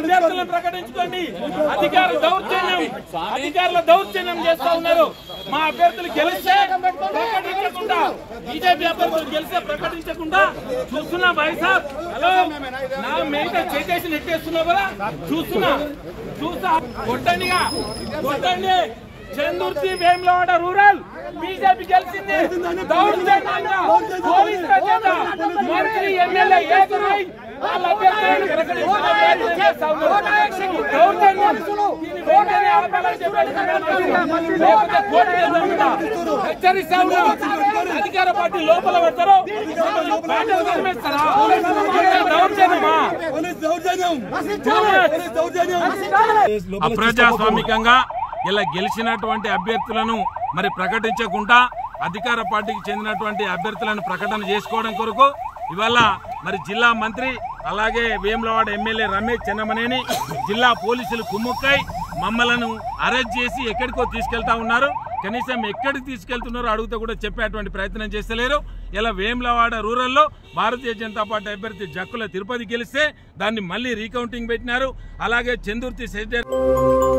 అభ్యర్థులను ప్రకటించుకోండి అధికారుల దౌర్జన్యం అధికారుల దౌర్జన్యం చేస్తా ఉన్నారు మా అభ్యర్థులు గెలిస్తే ప్రకటించకుండా బీజేపీ అభ్యర్థులు గెలిస్తే ప్రకటించకుండా చూస్తున్నా భాయ్ సాబ్ హలో నా మీద చేసేసి నెట్టేస్తున్నావు కదా చూస్తున్నా చూస్తా కొట్టండిగా కొట్టండి చందుర్తి వేములవాడ రూరల్ బీజేపీ గెలిచింది దౌర్జన్యంగా పోలీసుల చేత మంత్రి ఎమ్మెల్యే ఏకమై వాళ్ళ అభ్యర్థులను ప్రకటించడం లేదు చేస్తా ఉన్నారు. దౌర్జన్యం. దీన్ని వెంటనే ఆపాలని చెప్పండి. లేకపోతే కోర్టు కేసులు ఉంటా. హెచ్చరిస్తా ఉన్నా. అధికార పార్టీ లోపల పెడతారు బయటకు తరిమేస్తారా? దౌర్జన్యమా అప్రజాస్వామికంగా ఇలా గెలిచినటువంటి అభ్యర్థులను మరి ప్రకటించకుండా అధికార పార్టీకి చెందినటువంటి అభ్యర్థులను ప్రకటన చేసుకోవడం కొరకు ఇవాళ మరి జిల్లా మంత్రి అలాగే వేములవాడ ఎమ్మెల్యే రమేష్ చెన్నమనేని జిల్లా పోలీసులు కుమ్ముక్కై మమ్మలను అరెస్ట్ చేసి ఎక్కడికో తీసుకెళ్తా ఉన్నారు కనీసం ఎక్కడికి తీసుకెళ్తున్నారో అడిగితే కూడా చెప్పేటువంటి ప్రయత్నం చేస్తలేరు ఇలా వేములవాడ రూరల్లో భారతీయ జనతా పార్టీ అభ్యర్థి జక్కుల తిరుపతి గెలిస్తే దాన్ని మళ్ళీ రీకౌంటింగ్ పెట్టినారు అలాగే చందుర్తి సెక్రటరీ